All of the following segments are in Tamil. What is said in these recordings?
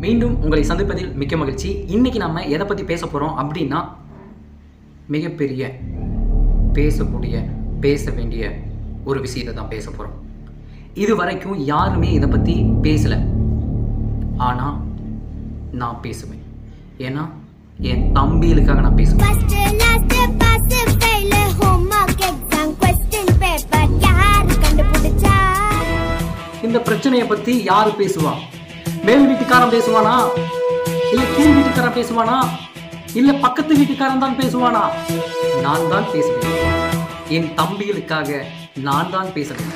மீண்டும் உங்களை சந்திப்பதில் மிக்க மகிழ்ச்சி இன்னைக்கு நம்ம எதை பற்றி பேச போகிறோம் அப்படின்னா மிகப்பெரிய பேசக்கூடிய பேச வேண்டிய ஒரு விஷயத்தை தான் பேச போகிறோம் இது வரைக்கும் யாருமே இதை பற்றி பேசலை ஆனால் நான் பேசுவேன் ஏன்னா என் தம்பிகளுக்காக நான் பேசுவேன் First, last, pass, fail, homework, exam, question paper, யாரு கண்டுபிடிச்சா இந்த பிரச்சனையை பற்றி யார் பேசுவா மேல் வீட்டுக்காரன் பேசுவானா இல்லை கீழ் வீட்டுக்காரன் பேசுவானா இல்லை பக்கத்து வீட்டுக்காரன் தான் பேசுவானா நான் தான் பேசுவேன் என் தம்பிகளுக்காக நான் தான் பேசுவேன்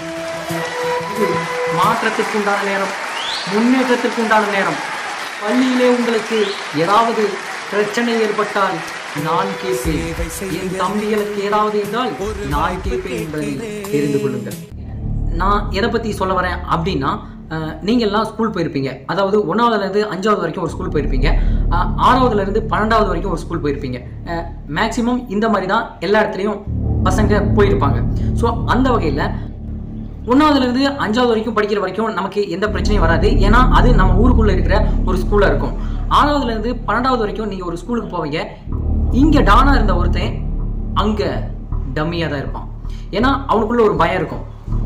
இது மாற்றத்திற்கு உண்டான நேரம் முன்னேற்றத்திற்கு உண்டான நேரம் பள்ளியிலே உங்களுக்கு ஏதாவது பிரச்சனை ஏற்பட்டால் நான் கேட்பேன் என் தம்பிகளுக்கு ஏதாவது என்றால் நான் கேட்பேன் என்பதை தெரிந்து கொள்ளுங்கள் நான் எதை பற்றி சொல்ல வரேன் அப்படின்னா அஹ், நீங்கள்லாம் ஸ்கூல் போயிருப்பீங்க அதாவது ஒன்றாவதுலேருந்து அஞ்சாவது வரைக்கும் ஒரு ஸ்கூல் போயிருப்பீங்க அஹ், ஆறாவதுலேருந்து பன்னெண்டாவது வரைக்கும் ஒரு ஸ்கூல் போயிருப்பீங்க மேக்ஸிமம் இந்த மாதிரி தான் எல்லா இடத்துலையும் பசங்க போயிருப்பாங்க ஸோ அந்த வகையில் ஒன்றாவதுலேருந்து அஞ்சாவது வரைக்கும் படிக்கிற வரைக்கும் நமக்கு எந்த பிரச்சனையும் வராது ஏன்னா அது நம்ம ஊருக்குள்ளே இருக்கிற ஒரு ஸ்கூலாக இருக்கும் ஆறாவதுலேருந்து பன்னெண்டாவது வரைக்கும் நீங்கள் ஒரு ஸ்கூலுக்கு போவீங்க இங்கே டானா இருந்த ஒருத்தன் அங்கே டம்மியாக தான் இருப்பான் ஏன்னா அவனுக்குள்ள ஒரு பயம் இருக்கும்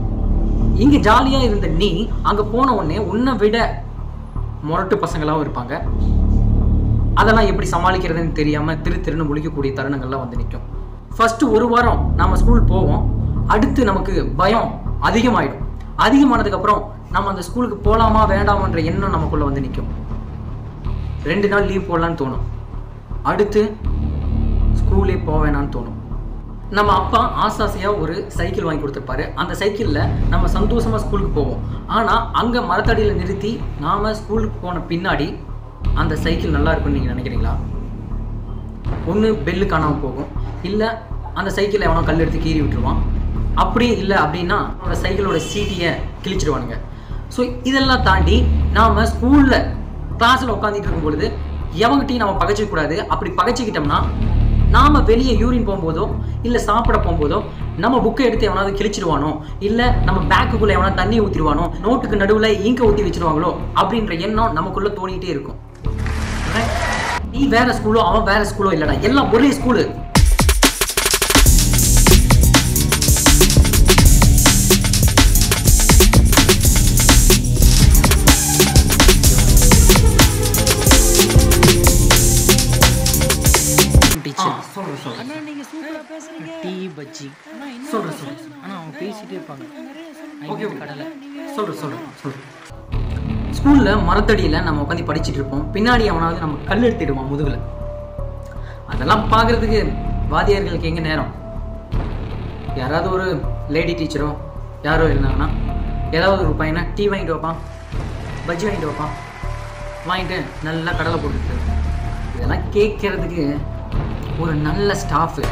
இங்கே ஜாலியாக இருந்த நீ அங்கே போன உடனே உன்னை விட முரட்டு பசங்களாகவும் இருப்பாங்க அதெல்லாம் எப்படி சமாளிக்கிறதுன்னு தெரியாமல் திரு திருன்னு முழிக்கக்கூடிய தருணங்கள்லாம் வந்து நிற்கும் ஃபர்ஸ்ட் ஒரு வாரம் நாம ஸ்கூல் போவோம் அடுத்து நமக்கு பயம் அதிகமாயிடும் அதிகமானதுக்கப்புறம் நம்ம அந்த ஸ்கூலுக்கு போகலாமா வேண்டாமான்ற எண்ணம் நமக்குள்ள வந்து நிற்கும் ரெண்டு நாள் லீவ் போடலான்னு தோணும் அடுத்து ஸ்கூலே போவேணான்னு தோணும் நம்ம அப்பா ஆசாசையாக ஒரு சைக்கிள் வாங்கி கொடுத்துருப்பாரு அந்த சைக்கிளில் நம்ம சந்தோஷமாக ஸ்கூலுக்கு போவோம் ஆனால் அங்கே மரத்தடியில் நிறுத்தி நாம் ஸ்கூலுக்கு போன பின்னாடி அந்த சைக்கிள் நல்லா இருக்கும்னு நீங்கள் நினைக்கிறீங்களா ஒன்று பெல்லு காணாமல் போகும் இல்லை அந்த சைக்கிளை எவனோ கல் எடுத்து கீறி விட்டுருவான் அப்படியே இல்லை அப்படின்னா அவனோட சைக்கிளோட சீட்டியை கிழிச்சிடுவானுங்க ஸோ இதெல்லாம் தாண்டி நாம் ஸ்கூலில் கிளாஸில் உட்காந்துட்டு இருக்கும் பொழுது எவங்கிட்டையும் நம்ம பகைச்சிக்க கூடாது அப்படி பகைச்சிக்கிட்டோம்னா நாம் வெளியே யூரின் போகும்போதோ இல்லை சாப்பிட போகும்போதோ நம்ம புக்கை எடுத்து எவனாவது கிழிச்சிடுவானோ இல்லை நம்ம பேக்குக்குள்ளே எவனா தண்ணி ஊற்றிடுவானோ நோட்டுக்கு நடுவில் ஈங்க ஊற்றி வச்சிருவாங்களோ அப்படின்ற எண்ணம் நமக்குள்ளே தோணிக்கிட்டே இருக்கும் Right? நீ வேற ஸ்கூலோ அவன் வேற ஸ்கூலோ இல்லடா எல்லாம் ஒரே ஸ்கூலு சொல்றேன் சொல்றேன் அண்ணா நீங்க சூப்பரா பேசுறீங்க டீ பஜ்ஜி அண்ணா என்ன சொல்றேன் சொல்றேன் ஆனா அவங்க பேசிட்டே இருப்பாங்க ஓகே கடலை சொல்றேன் சொல்றேன் சொல்றேன் ஸ்கூல்ல மரத்தடியில நம்ம உட்காந்து படிச்சுட்டு இருப்போம் பின்னாடி அவனாவது நம்ம கல் எடுத்துடுவான் முதுகுல அதெல்லாம் பார்க்கறதுக்கு வாத்தியார்களுக்கு எங்க நேரம் யாராவது ஒரு லேடி டீச்சரோ யாரோ இருந்தாங்கன்னா ஏதாவது ஒரு பையனை டீ வாங்கிட்டு வைப்பான் பஜ்ஜி வாங்கிட்டு வைப்பான் வாங்கிட்டு நல்லா கடலை போட்டுட்டு இதெல்லாம் கேட்கறதுக்கு ஒரு நல்ல ஸ்டாஃபு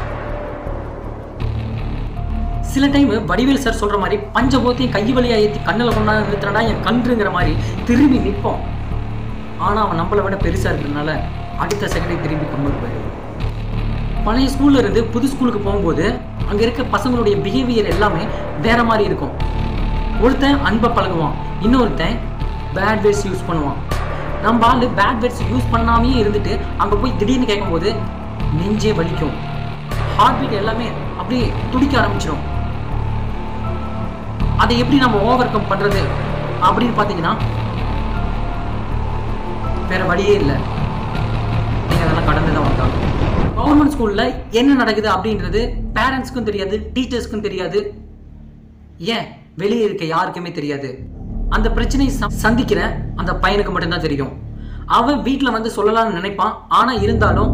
சில டைம் வடிவேல் சார் சொல்ற மாதிரி பஞ்சபோத்தையும் கை வழியா ஏற்றி கண்ணில் கொண்டாந்து நிறுத்தினடா என் கன்றுங்கிற மாதிரி திரும்பி நிற்போம் ஆனா அவன் நம்மளை விட பெருசா இருக்கிறதுனால அடுத்த செகண்டே திரும்பி கம்மல் போயிடும் பழைய ஸ்கூல்ல இருந்து புது ஸ்கூலுக்கு போகும்போது அங்க இருக்க பசங்களுடைய பிஹேவியர் எல்லாமே வேற மாதிரி இருக்கும் ஒருத்தன் அன்பை பழகுவான் இன்னொருத்தன் பேட் வேர்ட்ஸ் யூஸ் பண்ணுவான் நம்ம ஆளு பேட் வேர்ட்ஸ் யூஸ் பண்ணாமையே இருந்துட்டு அங்க போய் திடீர்னு கேட்கும்போது நெஞ்சே வலிக்கும் ஹார்ட் பீட் எல்லாமே அப்படியே துடிக்க ஆரம்பிச்சிடும் அதை எப்படி நம்ம ஓவர் கம் பண்றது அப்படின்னு பார்த்தீங்கன்னா வேற வழியே இல்லை நீங்க அதெல்லாம் கடந்து தான் வந்தாங்க கவர்மெண்ட் ஸ்கூல்ல என்ன நடக்குது அப்படின்றது பேரண்ட்ஸ்க்கும் தெரியாது டீச்சர்ஸ்க்கும் தெரியாது ஏன் வெளியே இருக்க யாருக்குமே தெரியாது அந்த பிரச்சனையை ச- சந்திக்கிற அந்த பையனுக்கு மட்டும்தான் தெரியும் அவன் வீட்டில் வந்து சொல்லலாம்னு நினைப்பான் ஆனா இருந்தாலும்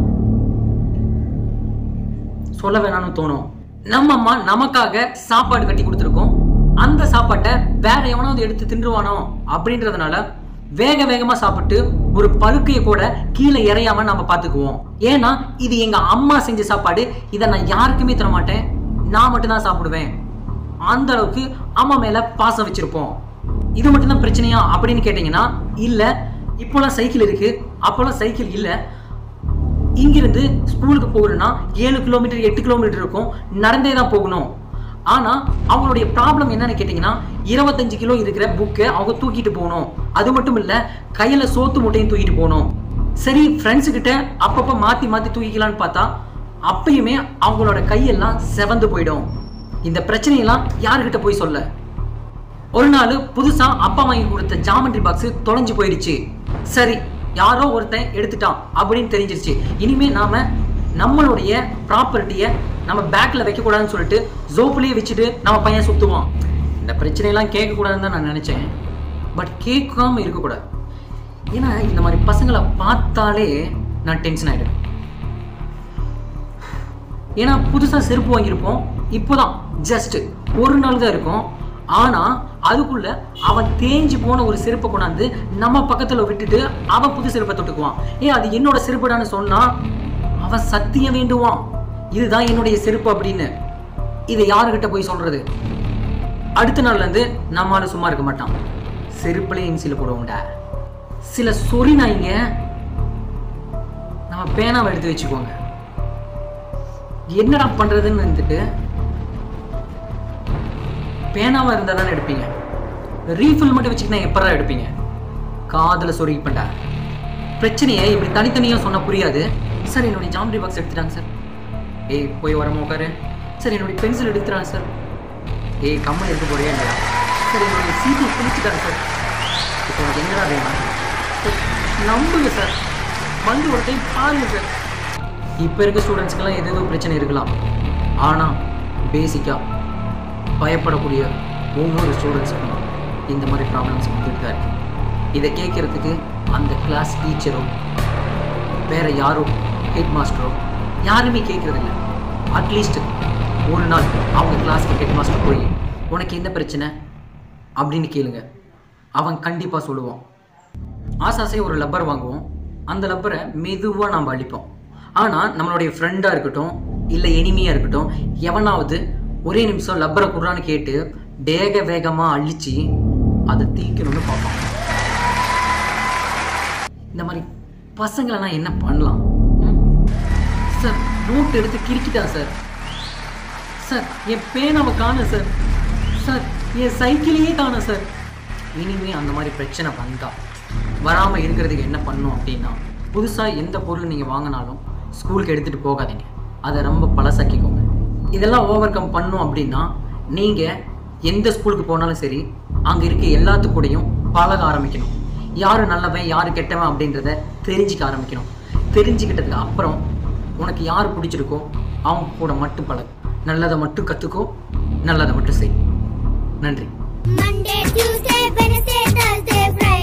சொல்ல வேணாம்னு தோணும் நம்ம அம்மா நமக்காக சாப்பாடு கட்டி கொடுத்துருக்கோம் அந்த சாப்பாட்டை வேற எவனாவது எடுத்து தின்றுவானோ அப்படின்றதுனால வேக வேகமா சாப்பிட்டு ஒரு பருக்கையை கூட கீழே இறையாம நம்ம பார்த்துக்குவோம் ஏன்னா இது எங்க அம்மா செஞ்ச சாப்பாடு இதை நான் யாருக்குமே தர மாட்டேன் நான் மட்டும்தான் சாப்பிடுவேன் அந்த அளவுக்கு அம்மா மேல பாசம் வச்சிருப்போம் இது மட்டும்தான் பிரச்சனையா அப்படின்னு கேட்டீங்கன்னா இல்ல இப்போலாம் சைக்கிள் இருக்கு அப்போலாம் சைக்கிள் இல்லை இங்கிருந்து ஸ்கூலுக்கு போகணும்னா ஏழு கிலோமீட்டர் எட்டு கிலோமீட்டர் இருக்கும் நடந்தே தான் போகணும் ஆனா அவங்களுடைய ப்ராப்ளம் என்னன்னு கேட்டீங்கன்னா இருபத்தஞ்சு கிலோ இருக்கிற புக்கை அவங்க தூக்கிட்டு போகணும் அது மட்டும் இல்ல கையில சோத்து மூட்டையும் தூக்கிட்டு போகணும் சரி ஃப்ரெண்ட்ஸு கிட்ட அப்பப்ப மாத்தி மாத்தி தூக்கிக்கலாம்னு பார்த்தா அப்பயுமே அவங்களோட கையெல்லாம் செவந்து போயிடும் இந்த பிரச்சனையெல்லாம் யாருக்கிட்ட போய் சொல்ல ஒரு நாள் புதுசா அப்பா வாங்கி கொடுத்த ஜாமெண்ட்ரி பாக்ஸ் தொலைஞ்சு போயிடுச்சு சரி யாரோ ஒருத்தன் எடுத்துட்டான் அப்படின்னு தெரிஞ்சிருச்சு இனிமே நாம நம்மளுடைய ப்ராப்பர்ட்டியை நம்ம பேக்ல வைக்க கூடாதுன்னு சொல்லிட்டு ஜோப்புலயே வச்சுட்டு நம்ம பையன் சுத்துவான் இந்த பிரச்சனையெல்லாம் கேட்க கூடாதுன்னு தான் நான் நினைச்சேன் பட் கேட்காம இருக்கக்கூடாது ஏன்னா இந்த மாதிரி பசங்களை பார்த்தாலே நான் டென்ஷன் ஆயிடுவேன் ஏன்னா புதுசா செருப்பு வாங்கியிருப்போம் இப்போதான் ஜஸ்ட் ஒரு நாள் தான் இருக்கும் ஆனா அதுக்குள்ள அவன் தேஞ்சு போன ஒரு செருப்பை கொண்டாந்து நம்ம பக்கத்துல விட்டுட்டு அவன் புது செருப்பை தொட்டுக்குவான் ஏ அது என்னோட செருப்புடான்னு சொன்னா அவன் சத்தியம் வேண்டுவான் இதுதான் என்னுடைய செருப்பு அப்படின்னு இதை யாருக்கிட்ட போய் சொல்றது அடுத்த நாள்ல இருந்து நம்மளால சும்மா இருக்க மாட்டான் செருப்புலயே இன்சில போடுவோம்டா சில சொறி நாய்ங்க நம்ம பேனாவை எடுத்து வச்சுக்கோங்க என்னடா பண்றதுன்னு வந்துட்டு பேனாவா இருந்தா தானே எடுப்பீங்க ரீஃபில் மட்டும் வச்சுக்கினா எப்படா எடுப்பீங்க காதுல சொருகிப்பண்டா பிரச்சனையை இப்படி தனித்தனியா சொன்னா புரியாது சார் என்னுடைய ஜாமெட்ரி பாக்ஸ் எடுத்துட்டாங்க சார் ஏய் போய் வரமா உட்காரு சார் என்னுடைய பென்சில் எடுத்துறாங்க சார் ஏய் கம்மல் எடுத்து போறியா இல்லையா சார் என்னுடைய சீட்டை கிழிச்சுட்டாங்க சார் இப்போ உனக்கு என்னடா வேணும் சார், நம்புங்க சார் வந்து ஒரு டைம் பாருங்க சார் இப்போ இருக்க ஸ்டூடெண்ட்ஸ்க்கெல்லாம் ஏதேதோ பிரச்சனை இருக்கலாம் ஆனால் பேசிக்காக பயப்படக்கூடிய ஒவ்வொரு ஸ்டூடெண்ட்ஸுக்கும் இந்த மாதிரி ப்ராப்ளம்ஸ் வந்துட்டு தான் இருக்கு இதை கேட்கறதுக்கு அந்த கிளாஸ் டீச்சரோ வேற யாரோ ஹெட் மாஸ்டரோ யாருமே கேட்கறதில்ல அட்லீஸ்ட் ஒரு நாள் அவங்க கிளாஸ்க்கு ஹெட் மாஸ்டர் போய் உனக்கு என்ன பிரச்சனை அப்படின்னு கேளுங்க அவன் கண்டிப்பாக சொல்லுவான் ஆசாசை ஒரு லப்பர் வாங்குவோம் அந்த லப்பரை மெதுவாக நாம் அழிப்போம் ஆனால் நம்மளுடைய ஃப்ரெண்டாக இருக்கட்டும் இல்லை எனிமியாக இருக்கட்டும் எவனாவது ஒரே நிமிஷம் லப்பரை குடுறான்னு கேட்டு வேக வேகமாக அழிச்சு அதை தீக்கணும்னு பார்ப்பான் இந்த மாதிரி பசங்களை நான் என்ன பண்ணலாம் ம்? சார் நோட் எடுத்து கிறுக்கிட்டான் சார் சார் என் பேனாவை காணும் சார் சார் என் சைக்கிளையே காணும் சார் இனிமே அந்த மாதிரி பிரச்சனை வந்தா வராமல் இருக்கிறதுக்கு என்ன பண்ணும் அப்படின்னா புதுசாக எந்த பொருள் நீங்கள் வாங்கினாலும் ஸ்கூலுக்கு எடுத்துகிட்டு போகாதீங்க அதை ரொம்ப பழசாக்கிக்கோங்க இதெல்லாம் ஓவர் கம் பண்ணும் அப்படின்னா நீங்கள் எந்த ஸ்கூலுக்கு போனாலும் சரி அங்கே இருக்க எல்லாத்துக்கூடையும் பழக ஆரம்பிக்கணும் யார் நல்லவன் யார் கெட்டவன் அப்படின்றத தெரிஞ்சுக்க ஆரம்பிக்கணும் தெரிஞ்சுக்கிட்டதுக்கு அப்புறம் உனக்கு யார் பிடிச்சிருக்கோ அவங்க கூட மட்டும் பழகு நல்லதை மட்டும் கற்றுக்கோ நல்லதை மட்டும் செய் நன்றி Monday, Tuesday, Wednesday, Thursday, Friday.